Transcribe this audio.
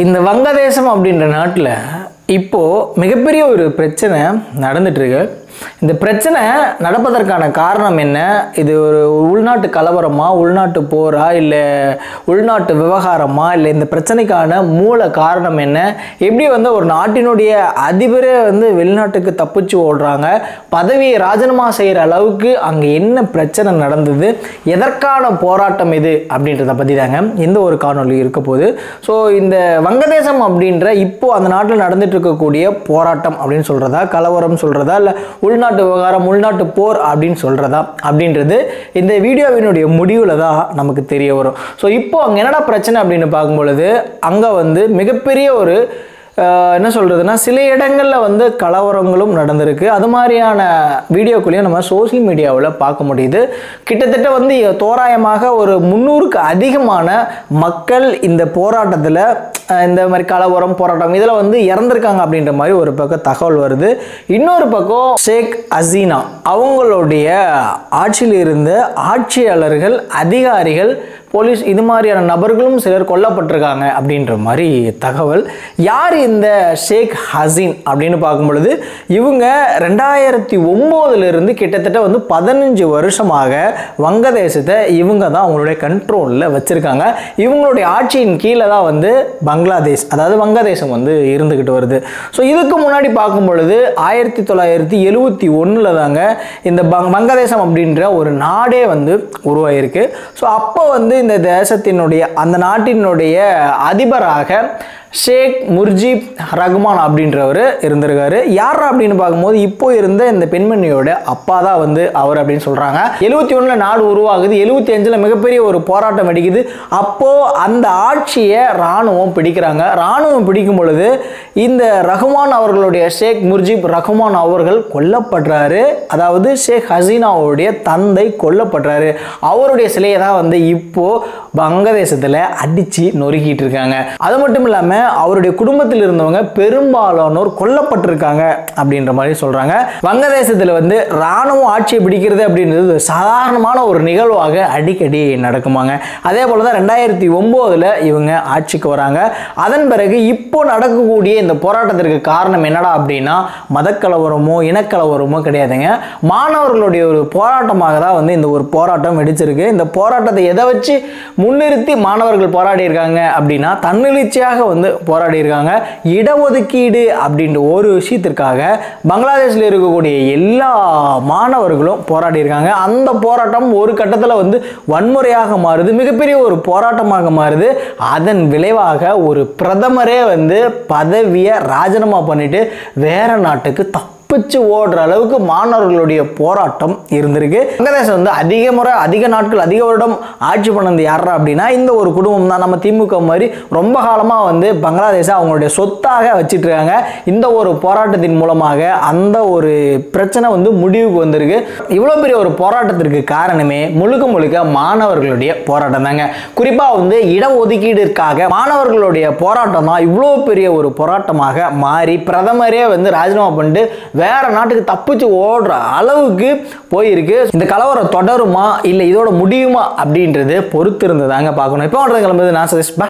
இந்த வங்கதேசம் அப்படின்ற நாட்டில் இப்போது மிகப்பெரிய ஒரு பிரச்சனை நடந்துட்டுருக்கு இந்த பிரச்சனை நடப்பதற்கான காரணம் என்ன இது ஒரு உள்நாட்டு கலவரமா உள்நாட்டு போரா இல்லை உள்நாட்டு விவகாரமா இல்லை இந்த பிரச்சனைக்கான மூல காரணம் என்ன எப்படி வந்து ஒரு நாட்டினுடைய அதிபரே வந்து வெளிநாட்டுக்கு தப்பிச்சு ஓடுறாங்க பதவியை ராஜினாமா செய்கிற அளவுக்கு அங்கே என்ன பிரச்சனை நடந்தது எதற்கான போராட்டம் இது அப்படின்றத பற்றி தாங்க இந்த ஒரு காணொளி இருக்க போகுது ஸோ இந்த வங்கதேசம் அப்படின்ற இப்போ அந்த நாட்டில் நடந்துட்டு இருக்கக்கூடிய போராட்டம் அப்படின்னு சொல்கிறதா கலவரம் சொல்கிறதா இல்லை உள்நாட்டு விவகாரம் உள்நாட்டு போர் அப்படின்னு சொல்கிறதா அப்படின்றது இந்த வீடியோவினுடைய முடிவில் தான் நமக்கு தெரிய வரும் ஸோ இப்போ அங்கே என்னடா பிரச்சனை அப்படின்னு பார்க்கும்பொழுது அங்கே வந்து மிகப்பெரிய ஒரு ஆஹ், என்ன சொல்கிறதுனா சில இடங்களில் வந்து கலவரங்களும் நடந்திருக்கு அது மாதிரியான வீடியோக்களையும் நம்ம சோஷியல் மீடியாவில் பார்க்க முடியுது கிட்டத்தட்ட வந்து தோராயமாக ஒரு முந்நூறுக்கு அதிகமான மக்கள் இந்த போராட்டத்தில் இந்த மாதிரி கலவரம் போராட்டம் இதில் வந்து இறந்துருக்காங்க அப்படின்ற மாதிரி ஒரு பக்கம் தகவல் வருது இன்னொரு பக்கம் ஷேக் ஹசீனா அவங்களுடைய ஆட்சியில் இருந்த ஆட்சியாளர்கள் அதிகாரிகள் போலீஸ் இது மாதிரியான நபர்களும் சிலர் கொல்லப்பட்டிருக்காங்க அப்படின்ற மாதிரி தகவல் யார் இந்த ஷேக் ஹசீன் அப்படின்னு பார்க்கும் பொழுது இவங்க ரெண்டாயிரத்தி இருந்து கிட்டத்தட்ட வந்து பதினஞ்சு வருஷமாக வங்கதேசத்தை இவங்க தான் அவங்களுடைய கண்ட்ரோலில் வச்சுருக்காங்க இவங்களுடைய ஆட்சியின் கீழே தான் வந்து பங்களாதேஷ் அதாவது வங்கதேசம் வந்து இருந்துக்கிட்டு வருது ஸோ இதுக்கு முன்னாடி பார்க்கும் பொழுது ஆயிரத்தி தொள்ளாயிரத்தி எழுவத்தி ஒன்றில் தாங்க இந்த பங் வங்கதேசம் அப்படின்ற ஒரு நாடே வந்து உருவாயிருக்கு ஸோ அப்போ வந்து இந்த தேசத்தினுடைய அந்த நாட்டினுடைய அதிபராக ஷேக் முர்ஜிப் ரஹ்மான் அப்படின்றவர் இருந்திருக்காரு யார் அப்படின்னு பார்க்கும்போது இப்போ இருந்த இந்த பெண்மணியோட அப்பா தான் வந்து அவர் அப்படின்னு சொல்கிறாங்க எழுபத்தி ஒன்றில் நாடு உருவாகுது எழுபத்தி அஞ்சில் மிகப்பெரிய ஒரு போராட்டம் வெடிக்குது அப்போது அந்த ஆட்சியை இராணுவம் பிடிக்கிறாங்க இராணுவம் பிடிக்கும் பொழுது இந்த ரஹ்மான் அவர்களுடைய ஷேக் முர்ஜிப் ரஹ்மான் அவர்கள் கொல்லப்படுறாரு அதாவது ஷேக் ஹசீனாவுடைய தந்தை கொல்லப்படுறாரு அவருடைய சிலையை தான் வந்து இப்போ வங்கதேசத்தில் அடித்து நொறுக்கிட்டு இருக்காங்க அது மட்டும் இல்லாமல் அவருடைய குடும்பத்தில் இருந்தவங்க பெரும்பாலானோர் கொல்லப்பட்டிருக்காங்க அப்படின்ற மாதிரி சொல்கிறாங்க வங்கதேசத்தில் வந்து இராணுவம் ஆட்சியை பிடிக்கிறது அப்படின்றது ஒரு சாதாரணமான ஒரு நிகழ்வாக அடிக்கடி நடக்குமாங்க அதே போல் தான் ரெண்டாயிரத்தி ஒம்போதில் இவங்க ஆட்சிக்கு வராங்க அதன் பிறகு இப்போ நடக்கக்கூடிய இந்த போராட்டத்திற்கு காரணம் என்னடா அப்படின்னா மதக்கலவரமோ இனக்கலவரமோ கிடையாதுங்க மாணவர்களுடைய ஒரு போராட்டமாக தான் வந்து இந்த ஒரு போராட்டம் வெடிச்சிருக்கு இந்த போராட்டத்தை எதை வச்சு முன்னிறுத்தி மாணவர்கள் போராடி இருக்காங்க அப்படின்னா தன்னெழுச்சியாக வந்து போராடி இருக்காங்க இடஒதுக்கீடு அப்படின்ற ஒரு விஷயத்திற்காக பங்களாதேஷில் இருக்கக்கூடிய எல்லா மாணவர்களும் போராடி இருக்காங்க அந்த போராட்டம் ஒரு கட்டத்தில் வந்து வன்முறையாக மாறுது மிகப்பெரிய ஒரு போராட்டமாக மாறுது அதன் விளைவாக ஒரு பிரதமரே வந்து பதவியை ராஜினாமா பண்ணிட்டு வேற நாட்டுக்கு தப்பிச்சு ஓடுற அளவுக்கு மாணவர்களுடைய போராட்டம் இருந்திருக்கு வங்கதேசம் வந்து அதிக முறை அதிக நாட்கள் அதிக வருடம் ஆட்சி பண்ணது யாரா அப்படின்னா இந்த ஒரு குடும்பம் தான் நம்ம திமுக மாதிரி ரொம்ப காலமாக வந்து பங்களாதேஷை அவங்களுடைய சொத்தாக வச்சிட்டு இருக்காங்க இந்த ஒரு போராட்டத்தின் மூலமாக அந்த ஒரு பிரச்சனை வந்து முடிவுக்கு வந்திருக்கு இவ்வளோ பெரிய ஒரு போராட்டத்திற்கு காரணமே முழுக்க முழுக்க மாணவர்களுடைய போராட்டம் தாங்க குறிப்பாக வந்து இடஒதுக்கீடிற்காக மாணவர்களுடைய போராட்டம் தான் இவ்வளோ பெரிய ஒரு போராட்டமாக மாறி பிரதமரே வந்து ராஜினாமா பண்ணிட்டு வேற நாட்டுக்கு தப்பிச்சு ஓடுற அளவுக்கு போயிருக்கு இந்த கலவரம் தொடருமா இல்லை இதோட முடியுமா அப்படின்றது பொறுத்து இருந்ததாங்க பார்க்கணும் இப்போ கிளம்புது நான் சதீஷ் பா